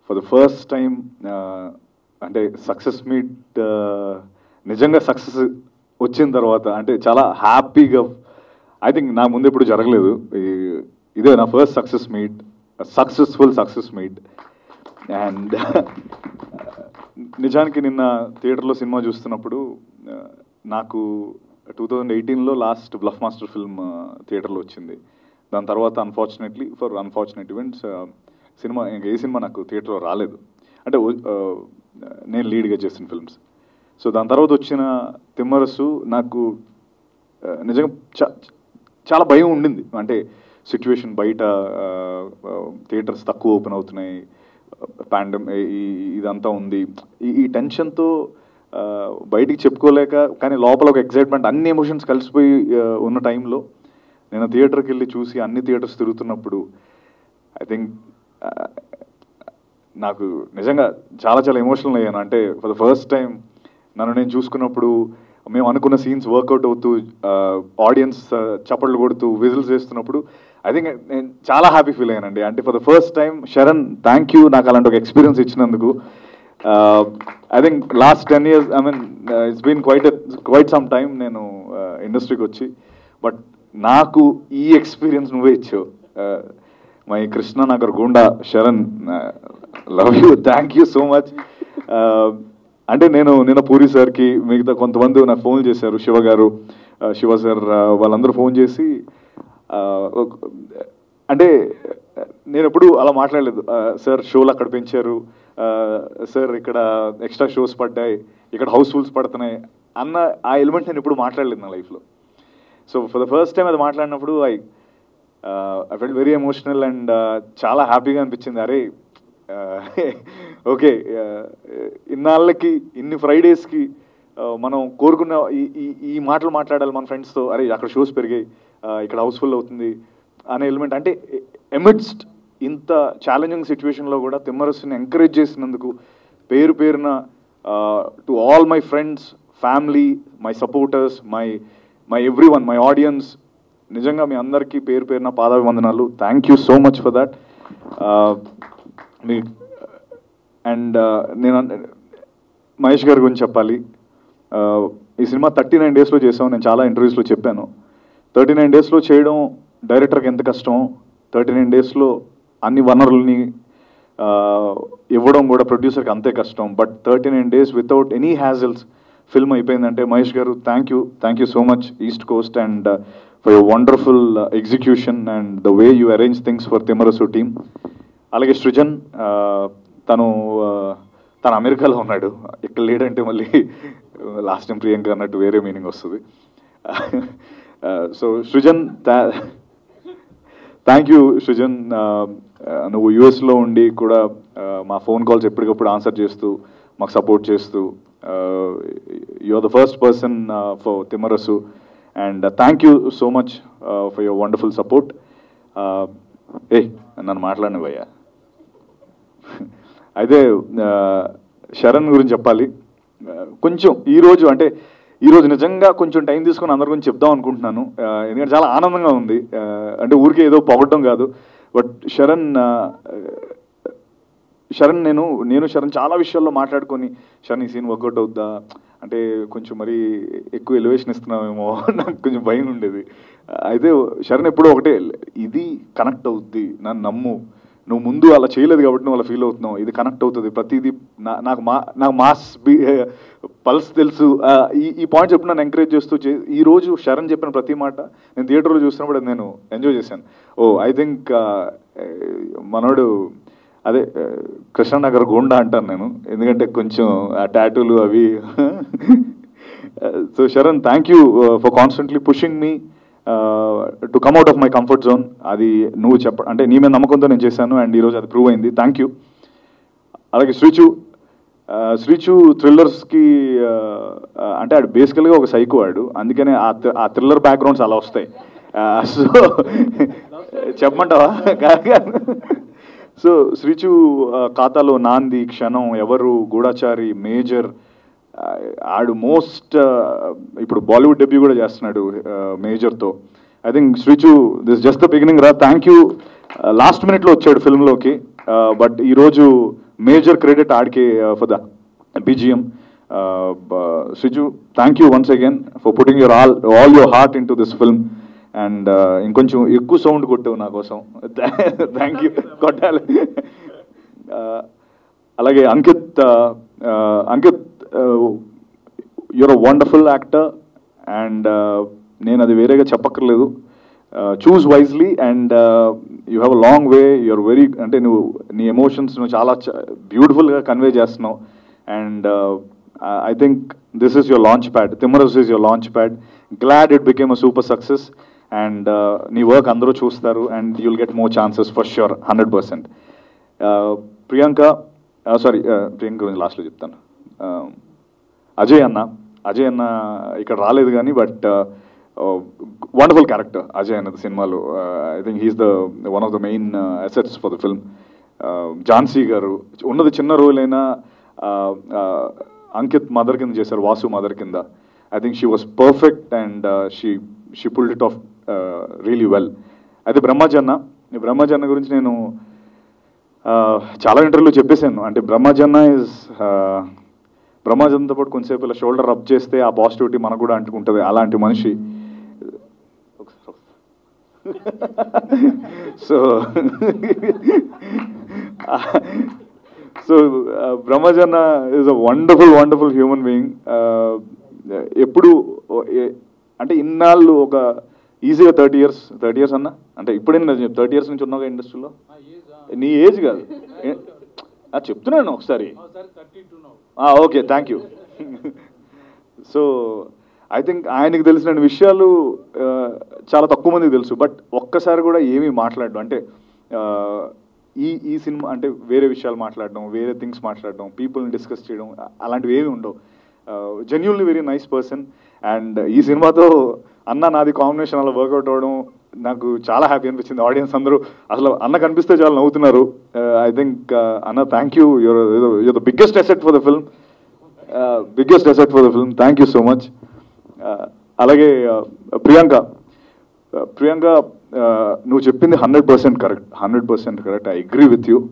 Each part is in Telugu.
ఫర్ ద ఫస్ట్ టైం అంటే సక్సెస్ మీట్ నిజంగా సక్సెస్ వచ్చిన తర్వాత అంటే చాలా హ్యాపీగా ఐ థింక్ నా ముందు ఎప్పుడు జరగలేదు ఈ- ఇదే నా first success meet successful success meet and నిజానికి నిన్న థియేటర్లో సినిమా చూస్తున్నప్పుడు ఆ, నాకు టూ థౌజండ్ ఎయిటీన్లో లాస్ట్ బ్లఫ్ మాస్టర్ ఫిల్మ్ థియేటర్లో వచ్చింది దాని తర్వాత అన్ఫార్చునేట్లీ ఫర్ అన్ఫార్చునేట్ ఈవెంట్స్ సినిమా ఇంకా ఏ సినిమా నాకు థియేటర్లో రాలేదు అంటే ఓ- ఆ, నేను లీడ్గా చేసిన ఫిల్మ్స్ సో దాని తర్వాత వచ్చిన తిమ్మరసు నాకు ఆ, నిజంగా చా- చాలా భయం ఉండింది అంటే సిచ్యువేషన్ బయట థియేటర్స్ తక్కువ ఓపెన్ అవుతున్నాయి పాండమ్ ఇదంతా ఉంది ఈ ఈ టెన్షన్తో బయటికి చెప్పుకోలేక కానీ లోపల ఒక ఎక్సైట్మెంట్ అన్ని ఎమోషన్స్ కలిసిపోయి ఆ, ఉన్న టైంలో నేను థియేటర్కి వెళ్ళి చూసి అన్ని థియేటర్స్ తిరుగుతున్నప్పుడు ఐ థింక్ నాకు నిజంగా చాలా చాలా ఎమోషనల్ అయ్యాను అంటే ఫర్ ద ఫస్ట్ టైం నన్ను నేను చూసుకున్నప్పుడు మేము అనుకున్న సీన్స్ వర్కౌట్ అవుతూ ఆడియన్స్ చప్పట్లు కొడుతూ విజిల్స్ వేస్తున్నప్పుడు ఐ థింక్ నేను చాలా హ్యాపీ ఫీల్ అయ్యానండి అంటే for the first time Sharan thank you నాకు అలాంటి ఒక ఎక్స్పీరియన్స్ ఇచ్చినందుకు I think last ten years I mean it's been quite quite some time నేను ఇండస్ట్రీకి వచ్చి బట్ నాకు ఈ ఎక్స్పీరియన్స్ నువ్వే ఇచ్చావు మై కృష్ణనగర్ గుండా Sharan love you thank you so much అంటే నేను నిన్న పూరి సార్కి మిగతా కొంతమంది నాకు ఫోన్ చేశారు శివ గారు ఆ, శివ సార్ ఆ, వాళ్ళందరూ ఫోన్ చేసి ఆ, ఒక- అంటే నేను ఎప్పుడు అలా మాట్లాడలేదు ఆ, సార్ షోలు అక్కడ పెంచారు ఆ, సార్ ఇక్కడ ఎక్స్ట్రా షోస్ పడ్డాయి ఇక్కడ హౌస్ఫుల్స్ పడుతున్నాయి అన్న ఆ ఎలిమెంట్ నేను ఎప్పుడు మాట్లాడలేదు నా లైఫ్లో so for the first time అది మాట్లాడినప్పుడు I I fell very emotional and చాలా హ్యాపీగా అనిపించింది అరే ఓకే ఇన్నాళ్ళకి ఇన్ని ఫ్రైడేస్కి మనం కోరుకున్న ఈ ఈ- ఈ మాటలు మాట్లాడాలి మన ఫ్రెండ్స్తో అరే అక్కడ షోస్ పెరిగాయి uh, ఇక్కడ హౌస్ఫుల్ అవుతుంది అనే ఎలిమెంట్ అంటే ఎమిడ్స్ట్ ఇంత ఛాలెంజింగ్ సిచ్యువేషన్లో కూడా తిమ్మరస్సుని ఎంకరేజ్ చేసినందుకు పేరు పేరున to all my friends family my supporters my my every one my audience నిజంగా మీ అందరికీ పేరు పేరున పాదాభివందనాలు thank you so much for that మీ అండ్ నేను అన్- మహేష్ గారి గురించి చెప్పాలి Uh, ఈ సినిమా థర్టీ నైన్ డేస్లో చేసాం నేను చాలా ఇంటర్వ్యూస్లో చెప్పాను థర్టీ నైన్ డేస్లో చేయడం డైరెక్టర్కి ఎంత కష్టం థర్టీ నైన్ డేస్లో అన్ని వనరుల్ని uh, ఇవ్వడం కూడా ప్రొడ్యూసర్కి అంతే కష్టం but thirty nine days without any hassles film అయిపోయిందంటే Mahesh garu thank you thank you so much East Coast and for your wonderful execution and the way you arrange things for Thimmarusu team అలాగే సృజన్ ఆ, తను ఆ, తను అమెరికాలో ఉన్నాడు ఇక్కడ లేడంటే మళ్ళీ లాస్ట్ టైం ప్రియాంక అన్నట్టు వేరే మీనింగ్ వస్తుంది so Srujan thank you Srujan ఆ, ఆ, నువ్వు యూఎస్లో ఉండి కూడా ఆ, మా ఫోన్ కాల్స్ ఎప్పటికప్పుడు ఆన్సర్ చేస్తూ మాకు సపోర్ట్ చేస్తూ you are the first person for Thimmarusu and thank you so much for your wonderful support ఏ నన్ను మాట్లాడినవయ్యా అయితే ఆ, శరణ్ గురించి చెప్పాలి ఆ, కొంచెం ఈరోజు అంటే ఈరోజు నిజంగా కొంచెం టైం తీసుకొని అందరి గురించి చెప్దాం అనుకుంటున్నాను ఆ, ఎందుకంటే చాలా ఆనందంగా ఉంది ఆ, అంటే ఊరికే ఏదో పొగడడం కాదు బట్ శరణ్ ఆ, శరణ్ నేను నేను శరణ్ చాలా విషయాల్లో మాట్లాడుకొని శరణ్ ఈ సీన్ వర్కౌట్ అవుద్దా అంటే కొంచెం మరి ఎక్కువ ఎలివేషన్ ఇస్తున్నామేమో నాకు కొంచెం భయం ఉండేది అయితే శరణ్ ఎప్పుడూ ఒకటే ఇది కనెక్ట్ అవుద్ది నన్ను నమ్ము నువ్వు ముందు అలా చేయలేదు కాబట్టి నువ్వు అలా ఫీల్ అవుతున్నావు ఇది కనెక్ట్ అవుతుంది ప్రతిదీ నా నాకు మా నాకు మాస్ బి పల్స్ తెలుసు ఆ, ఈ ఈ పాయింట్స్ ఎప్పుడు నన్ను ఎంకరేజ్ చేస్తూ చే- ఈ రోజు శరణ్ చెప్పిన ప్రతి మాట నేను థియేటర్లో చూసినప్పుడు అది నేను ఎంజాయ్ చేశాను ఓ ఐ థింక్ మనోడు అదే ఆ, కృష్ణనగర్ గోండా అంటాను నేను ఎందుకంటే కొంచెం ఆ టాటూలు అవి so Sharan thank you for constantly pushing me to come out of my comfort zone అది నువ్వు చెప్ప అంటే నీ మీద నమ్మకంతో నేను చేశాను అండ్ ఈరోజు అది ప్రూవ్ అయింది థ్యాంక్ యూ అలాగే శ్రీచు ఆ, శ్రీచు థ్రిల్లర్స్కి అంటే ఆడు బేసికల్గా ఒక సైకో వాడు అందుకనే ఆ థ్రి- ఆ థ్రిల్లర్ బ్యాక్గ్రౌండ్స్ అలా వస్తాయి సో చెప్పమంటావా కాదు. సో శ్రీచు ఆ, ఖాతాలో నాంది క్షణం ఎవరు గూఢాచారి మేజర్ ఆ, ఆడు మోస్ట్ ఇప్పుడు బాలీవుడ్ డెబ్యూ కూడా చేస్తున్నాడు ఆ, మేజర్తో I think Srichu this just the beginning రా థ్యాంక్ యూ లాస్ట్ మినిట్లో వచ్చాడు ఫిల్మ్లోకి బట్ ఈరోజు మేజర్ క్రెడిట్ ఆడికే for the BGM Siju thank you once again for putting your all all your heart in to this film and ఇంకొంచెం ఎక్కువ సౌండ్ కొట్టావు నా కోసం థ్యాంక్ యూ కొట్టాలి Uh, అలాగే Ankit uh, uh, Ankit you're a wonderful actor and నేను అది వేరేగా చెప్పక్కర్లేదు choose wisely and you have a long way you're very అంటే నువ్వు నీ ఎమోషన్స్ నువ్వు చాలా బ్యూటిఫుల్గా కన్వే చేస్తున్నావు and I think this is your launch pad Thimmarusu is your launch pad glad it became a super success and నీ వర్క్ అందరూ చూస్తారు and you'll get more chances for sure hundred percent Priyanka sorry Priyanka గురించి లాస్ట్లో చెప్తాను Uh, అజయ్ అన్న అజయ్ అన్న ఇక్కడ రాలేదు కానీ బట్ వండర్ఫుల్ క్యారెక్టర్ అజయ్ అన్నది సినిమాలో I think he's the one of the main assets for the film Jhansi garu ఉన్నది చిన్న రోల్ అయినా uh, uh, అంకిత్ మదర్ కింద చేశారు వాసు మదర్ కింద I think she was perfect and she she pulled it off really well అయితే బ్రహ్మాజన్న ఈ బ్రహ్మాజన్న గురించి నేను ఆ, చాలా ఇంటర్వ్యూలో చెప్పేశాను అంటే బ్రహ్మజన్న ఇస్ బ్రహ్మజన్తో పాటు కొంచెంసేపు ఇలా షోల్డర్ రబ్ చేస్తే ఆ పాజిటివిటీ మనకు కూడా అంటుకుంటుంది అలాంటి మనిషి సో సో బ్రహ్మజన్న is a wonderful wonderful human being ఎప్పుడు ఏ- అంటే ఇన్నాళ్ళు ఒక ఈజీగా థర్టీ ఇయర్స్ థర్టీ ఇయర్స్ అన్న అంటే ఇప్పుడే థర్టీ ఇయర్స్ నుంచి ఉన్నాగా ఇండస్ట్రీలో నీ ఏజ్ కాదు ఏ- ఆ, చెప్తున్నాను ఒకసారి okay thank you so I think ఆయనకి తెలిసిన విషయాలు ఆ, చాలా తక్కువ మందికి తెలుసు బట్ ఒక్కసారి కూడా ఏమీ మాట్లాడడం అంటే ఆ, ఈ ఈ సినిమా అంటే వేరే విషయాలు మాట్లాడడం వేరే థింగ్స్ మాట్లాడడం పీపుల్ని డిస్కస్ చేయడం అ- అలాంటివి ఏమి ఉండవు genuinely very nice person and ఈ సినిమాతో అన్న నాది కాంబినేషన్ అలా వర్కౌట్ అవ్వడం నాకు చాలా హ్యాపీ అనిపించింది ఆడియన్స్ అందరూ అసలు అన్న కనిపిస్తే చాలా నవ్వుతున్నారు ఐ థింక్ అన్న thank you your your the biggest asset for the film biggest asset for the film thank you so much అలాగే uh, Priyanka Uh, Priyanka uh, నువ్వు చెప్పింది hundred percent correct hundred percent correct I agree with you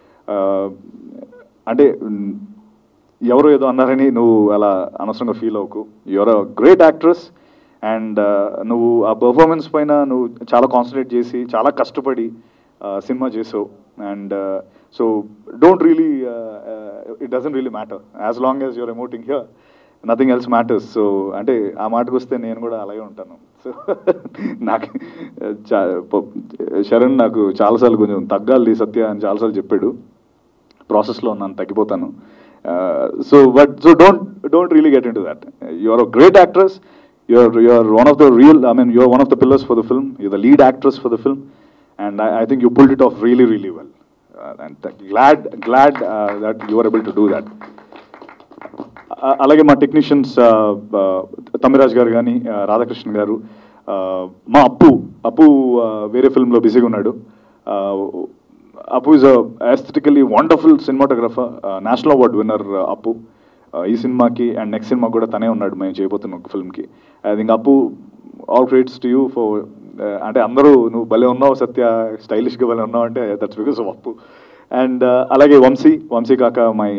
అంటే mm, ఎవరో ఏదో అన్నారని నువ్వు అలా అనవసరంగా ఫీల్ అవ్వకు your a great actress and నువ్వు ఆ పర్ఫార్మెన్స్ పైన నువ్వు చాలా కాన్సన్ట్రేట్ చేసి చాలా కష్టపడి సినిమా చేసావు and so don't really it doesn't really matter as long as your emoting here nothing else matters so అంటే ఆ మాటకు వస్తే నేను కూడా అలాగే ఉంటాను సో నాకు చా- ప- శరణ్ నాకు చాలాసార్లు కొంచెం తగ్గాలి సత్య అని చాలాసార్లు చెప్పాడు ప్రాసెస్లో ఉన్నాను తగ్గిపోతాను so but so don't don't really get in to that your a great actress your your one of the real I mean your one of the pillars for the film you the lead actress for the film and I think you pulled it off really really well and glad glad that you are able to do that అ- అలాగే మా టెక్నీషియన్స్ తమిరాజ్ గారు కానీ రాధాకృష్ణ గారు ఆ, మా అప్పు అప్పు ఆ, వేరే ఫిల్మ్లో బిజీగా ఉన్నాడు ఆ, Appu is aesthetically wonderful cinematographer national award winner Appu ఆ, ఈ సినిమాకి అండ్ నెక్స్ట్ సినిమా కూడా తనే ఉన్నాడు మేము చేయబోతున్న ఒక ఫిల్మ్కి I think Appu all credits to you for అంటే అందరూ నువ్వు భలే ఉన్నావు సత్య స్టైలిష్గా భలే ఉన్నావు అంటే that's because of Appu and అలాగే వంశీ వంశీ కాక my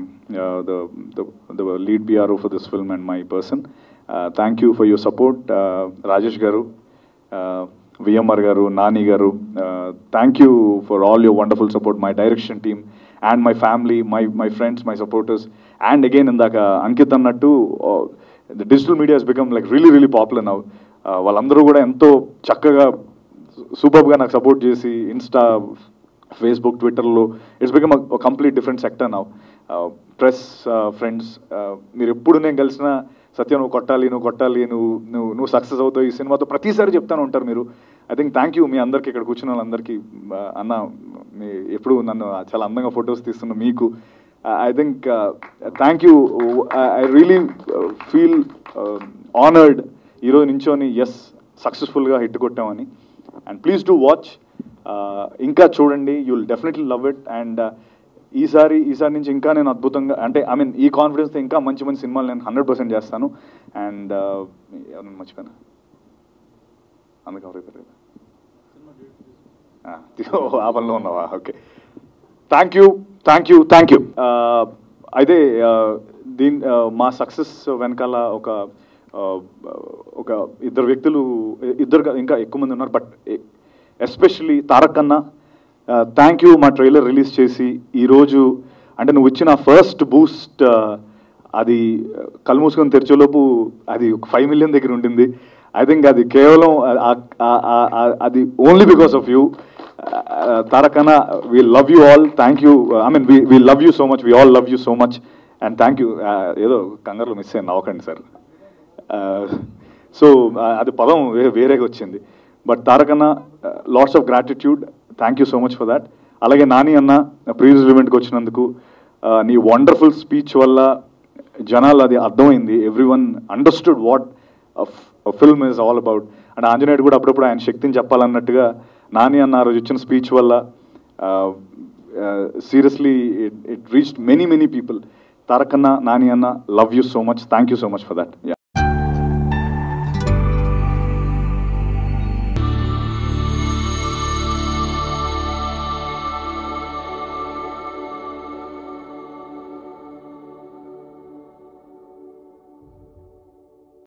the lead PRO for this film and my person thank you for your support Rajesh garu VMR garu Nani garu thank you for all your wonderful support my direction team and my family my my friends my supporters and again ఇందాక అంకిత్ అన్నట్టు the digital media he's become like really really popular now వాళ్ళందరూ కూడా ఎంతో చక్కగా సూపర్గా నాకు సపోర్ట్ చేసి ఇన్స్టా ఫేస్బుక్ ట్విట్టర్లో it's become complete different sector now press friends మీరు ఎప్పుడు నేను కలిసిన సత్యం నువ్వు కొట్టాలి నువ్వు కొట్టాలి నువ్వు నువ్వు నువ్వు సక్సెస్ అవుతావు ఈ సినిమాతో ప్రతిసారి చెప్తాను ఉంటారు మీరు ఐ థింక్ థ్యాంక్ యూ మీ అందరికి ఇక్కడ కూర్చున్న వాళ్ళందరికీ ఆ, అన్న మీ ఎప్పుడు నన్ను చాలా అందంగా ఫొటోస్ తీస్తున్న మీకు I think thank you I really feel honoured ఈరోజు నించోని ఎస్ సక్సెస్ఫుల్గా హిట్ కొట్టామని అండ్ ప్లీజ్ డూ వాచ్ ఇంకా చూడండి you will definitely love it and ఈసారి ఈసారి నుంచి ఇంకా నేను అద్భుతంగా అంటే ఐ మీన్ ఈ కాన్ఫిడెన్స్తో ఇంకా మంచి మంచి సినిమాలు నేను హండ్రెడ్ పర్సెంట్ చేస్తాను అండ్ ఎవరైనా మర్చిపోయాను అందుకు ఎవరు అయిపోయారు కదా? ఆ, ఆ పనిలో ఉన్నావా okay thank you thank you thank you అయితే uh, దీని uh, మా సక్సెస్ వెనకాల ఒక uh, ఒక ఇద్దరు వ్యక్తులు ఇద్దరు కాదు, ఇంకా ఎక్కువ మంది ఉన్నారు బట్ ఎస్పెషల్లీ తారక్ అన్న థ్యాంక్ యూ మా ట్రైలర్ రిలీజ్ చేసి ఈరోజు అంటే నువ్వు ఇచ్చిన ఫస్ట్ బూస్ట్ అది కళ్ళు మూసుకొని తెరిచేలోపు అది ఒక ఫైవ్ మిలియన్ దగ్గర ఉండింది ఐ థింక్ అది కేవలం ఆ- ఆ- ఆ- ఆ- అది ఓన్లీ బికాస్ ఆఫ్ యూ తారకన్న we love you all thank you I mean we we love you so much we all love you so much and thank you ఏదో కంగారులో మిస్ అయ్యాను నవ్వకండి సార్ సో అది పదం వే- వేరేగా వచ్చింది బట్ తారకన్న lots of gratitude thank you so much for that అలాగే నాని అన్న ప్రీవియస్ ఈవెంట్కి వచ్చినందుకు uh, నీ వండర్ఫుల్ స్పీచ్ వల్ల జనాలు అది అర్థమైంది everyone understood what film is all about and ఆంజనేయుడు కూడా అప్పుడప్పుడు ఆయన శక్తిని చెప్పాలన్నట్టుగా నాని అన్న ఆ రోజు ఇచ్చిన స్పీచ్ వల్ల seriously it reached many many people తారకన్న నాని అన్న love you so much thank you so much for that yeah